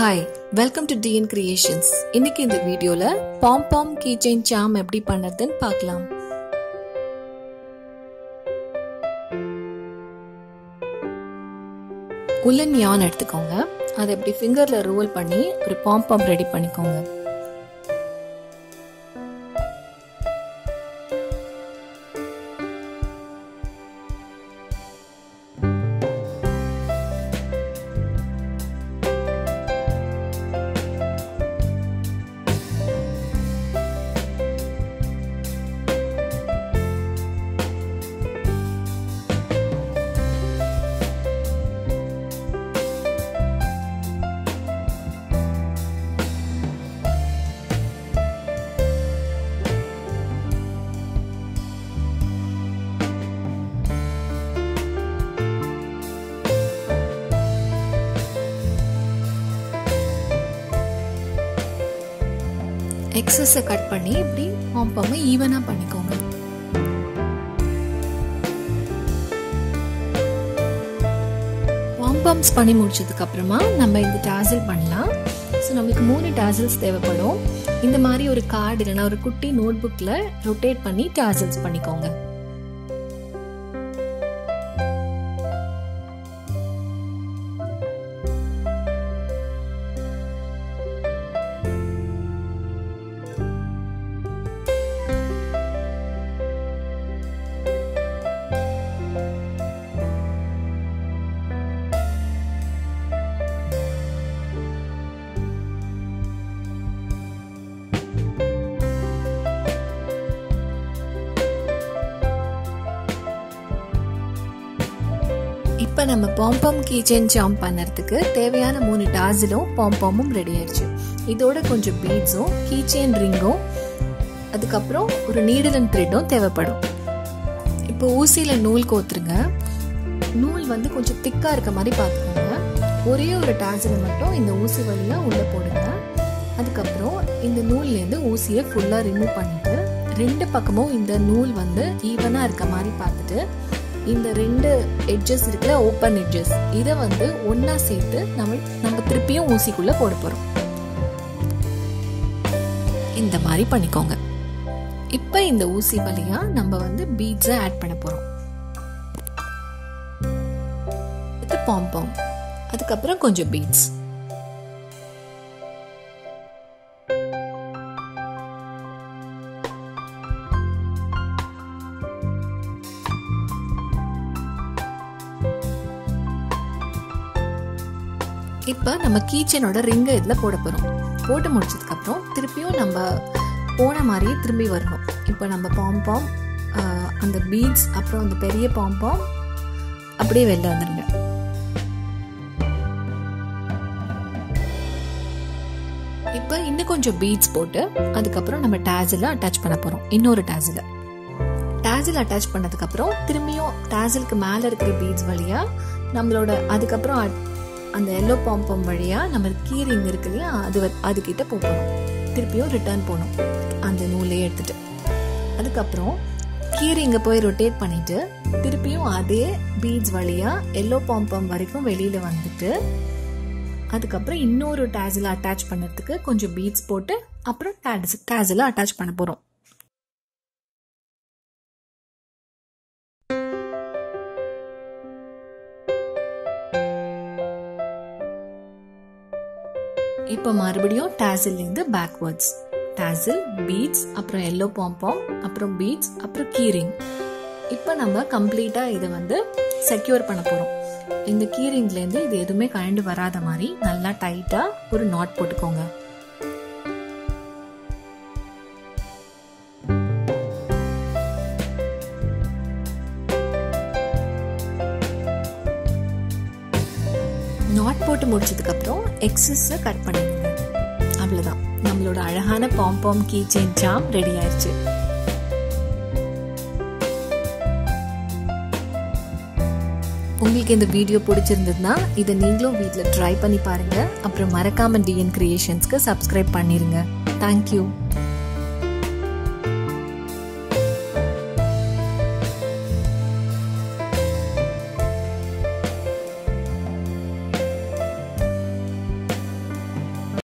hi welcome to TN creations இன்னைக்கு இந்த வீடியோல pom pom keychain charm எப்படி பண்ணுறதுன்னு பார்க்கலாம் உல்லன் யான் எடுத்துக்கோங்க அதை இப்படி ஃபிங்கர்ல ரோல் பண்ணி ஒரு பாம் பாம் ரெடி பண்ணிக்கோங்க எக்ஸஸை கட் பண்ணி இப்படி பாம்பாம ஈவனாக பண்ணிக்கோங்க பாம்பாம்ஸ் பண்ணி முடிச்சதுக்கு அப்புறமா நம்ம இந்த டாசில் பண்ணலாம் ஸோ நம்மளுக்கு மூணு டாசில்ஸ் தேவைப்படும் இந்த மாதிரி ஒரு கார்டு இல்லைன்னா ஒரு குட்டி நோட் புக்கில் ரொட்டேட் பண்ணி டாசில்ஸ் பண்ணிக்கோங்க இப்போ நம்ம பாம்பாம் கீச்செயின் ஜாம் பண்ணுறதுக்கு தேவையான மூணு டாசிலும் பாம்பாமும் ரெடி ஆயிடுச்சு இதோட கொஞ்சம் பீட்ஸும் கீச்செயின் ரிங்கும் அதுக்கப்புறம் ஒரு நீடல் அண்ட் த்ரெட்டும் தேவைப்படும் இப்போ ஊசியில் நூல் கோத்துருங்க நூல் வந்து கொஞ்சம் திக்காக இருக்க மாதிரி பார்த்துக்கோங்க ஒரே ஒரு டாசிலை மட்டும் இந்த ஊசி வழியாக உள்ளே போடுங்க அதுக்கப்புறம் இந்த நூல்லேருந்து ஊசியை ஃபுல்லாக ரிமூவ் பண்ணிட்டு ரெண்டு பக்கமும் இந்த நூல் வந்து ஈவனாக இருக்க மாதிரி பார்த்துட்டு இந்த ரெண்டு எட்ஜஸ் இருக்குல்ல ஓப்பன் எட்ஜஸ் இதை வந்து ஒன்னா சேர்த்து நம்ம நம்ம திருப்பியும் ஊசிக்குள்ள போட போறோம் இந்த மாதிரி பண்ணிக்கோங்க இப்போ இந்த ஊசி வழியா நம்ம வந்து பீட்ஸை ஆட் பண்ண போறோம் இது பாம்பாம் அதுக்கப்புறம் கொஞ்சம் பீட்ஸ் இப்போ நம்ம கீச்சனோட ரிங்கை இதில் போட போகிறோம் போட்டு முடிச்சதுக்கப்புறம் திருப்பியும் நம்ம போன மாதிரியே திரும்பி வரணும் இப்போ நம்ம பாம்பாம் அந்த பீட்ஸ் அப்புறம் அந்த பெரிய பாம்பாம் அப்படியே வெளில வந்துடுங்க இப்போ இன்னும் கொஞ்சம் பீட்ஸ் போட்டு அதுக்கப்புறம் நம்ம டேசில் அட்டாச் பண்ண போகிறோம் இன்னொரு டேசில் டேசில் அட்டாச் பண்ணதுக்கப்புறம் திரும்பியும் டேசிலுக்கு மேலே இருக்கிற பீட்ஸ் வழியாக நம்மளோட அதுக்கப்புறம் அந்த எல்லோ பாம்பம் வழியாக நம்ம கீரிங் இருக்கு இல்லையா அது அதுக்கிட்ட போகணும் திருப்பியும் ரிட்டர்ன் போகணும் அந்த நூலையே எடுத்துட்டு அதுக்கப்புறம் கீரிங்கை போய் ரொட்டேட் பண்ணிட்டு திருப்பியும் அதே பீட்ஸ் வழியாக எல்லோ பாம்பம் வரைக்கும் வெளியில் வந்துட்டு அதுக்கப்புறம் இன்னொரு டேஸில் அட்டாச் பண்ணுறதுக்கு கொஞ்சம் பீட்ஸ் போட்டு அப்புறம் டேஸ் டேஸில் அட்டாச் பண்ண போகிறோம் இப்போ மறுபடியும் டேசில்லேருந்து பேக்வேர்ட்ஸ் டேசில் பீட்ஸ் அப்புறம் எல்லோ பாம்பாம் அப்புறம் பீட்ஸ் அப்புறம் கீரிங் இப்போ நம்ம கம்ப்ளீட்டாக இதை வந்து செக்யூர் பண்ண போகிறோம் இந்த கீரிங்லேருந்து இது எதுவுமே கழண்டு வராத மாதிரி நல்லா டைட்டாக ஒரு நாட் போட்டுக்கோங்க நாட் போட்டு முடிச்சதுக்கப்புறம் எக்ஸஸை கட் பண்ணிடுங்க அவ்வளோதான் நம்மளோட அழகான pompom keychain charm ready ஆயிடுச்சு உங்களுக்கு இந்த வீடியோ பிடிச்சிருந்ததுன்னா இதை நீங்களும் வீட்டில் ட்ரை பண்ணி பாருங்க அப்புறம் மறக்காம டிஎன் கிரியேஷன்ஸ்க்கு சப்ஸ்கிரைப் பண்ணிருங்க தேங்க்யூ